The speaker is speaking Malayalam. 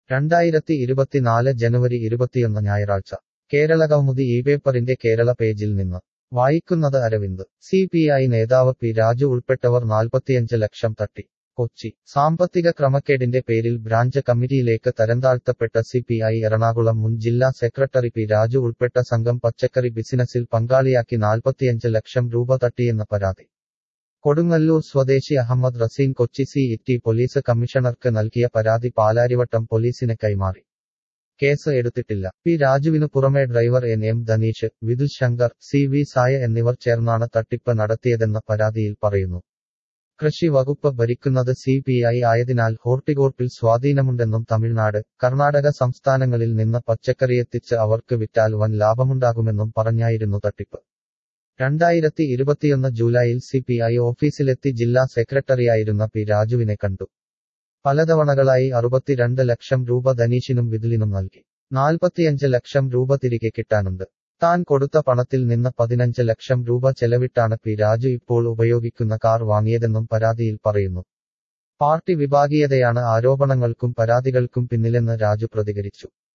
രണ്ടായിരത്തി ഇരുപത്തിനാല് ജനുവരി ഇരുപത്തിയൊന്ന് ഞായറാഴ്ച കേരള കൗമുദി ഈ പേപ്പറിന്റെ കേരള പേജിൽ നിന്ന് വായിക്കുന്നത് അരവിന്ദ് സി പി ഐ നേതാവ് പി രാജു ഉൾപ്പെട്ടവർ നാൽപ്പത്തിയഞ്ച് ലക്ഷം തട്ടി കൊച്ചി സാമ്പത്തിക ക്രമക്കേടിന്റെ പേരിൽ ബ്രാഞ്ച് കമ്മിറ്റിയിലേക്ക് തരംതാഴ്ത്തപ്പെട്ട സി പി ഐ എറണാകുളം മുൻ ജില്ലാ സെക്രട്ടറി പി രാജു ഉൾപ്പെട്ട സംഘം പച്ചക്കറി ബിസിനസിൽ പങ്കാളിയാക്കി നാൽപ്പത്തിയഞ്ച് ലക്ഷം രൂപ തട്ടിയെന്ന പരാതി കൊടുങ്ങല്ലൂർ സ്വദേശി Ahammed Raseen Kochi city police കമ്മീഷണർക്ക് നൽകിയ പരാതി പാലാരിവട്ടം പോലീസിന് കൈമാറി കേസ് എടുത്തിട്ടില്ല പി രാജുവിനു പുറമെ driver N M Dhaneesh Vidul Shankar C V Saya എന്നിവർ ചേർന്നാണ് തട്ടിപ്പ് നടത്തിയതെന്ന പരാതിയിൽ പറയുന്നു കൃഷി വകുപ്പ് ഭരിക്കുന്നത് സി പി ഐ ആയതിനാൽ ഹോർട്ടികോർപ്പിൽ സ്വാധീനമുണ്ടെന്നും തമിഴ്നാട് കർണാടക സംസ്ഥാനങ്ങളിൽ നിന്ന് പച്ചക്കറിയെത്തിച്ച് അവർക്ക് വിറ്റാൽ വൻ ലാഭമുണ്ടാകുമെന്നും പറഞ്ഞായിരുന്നു തട്ടിപ്പ് രണ്ടായിരത്തി ഇരുപത്തിയൊന്ന് ജൂലൈയിൽ സി പി ഐ ഓഫീസിലെത്തി ജില്ലാ സെക്രട്ടറിയായിരുന്ന പി രാജുവിനെ കണ്ടു പലതവണകളായി അറുപത്തിരണ്ട് ലക്ഷം രൂപ ധനീഷിനും വിതുലിനും നൽകി നാൽപ്പത്തിയഞ്ച് ലക്ഷം രൂപ തിരികെ കിട്ടാനുണ്ട് താൻ കൊടുത്ത പണത്തിൽ നിന്ന് പതിനഞ്ച് ലക്ഷം രൂപ ചെലവിട്ടാണ് പി രാജു ഇപ്പോൾ ഉപയോഗിക്കുന്ന കാർ വാങ്ങിയതെന്നും പരാതിയിൽ പറയുന്നു പാർട്ടി വിഭാഗീയതയാണ് ആരോപണങ്ങൾക്കും പരാതികൾക്കും പിന്നിലെന്ന് രാജു പ്രതികരിച്ചു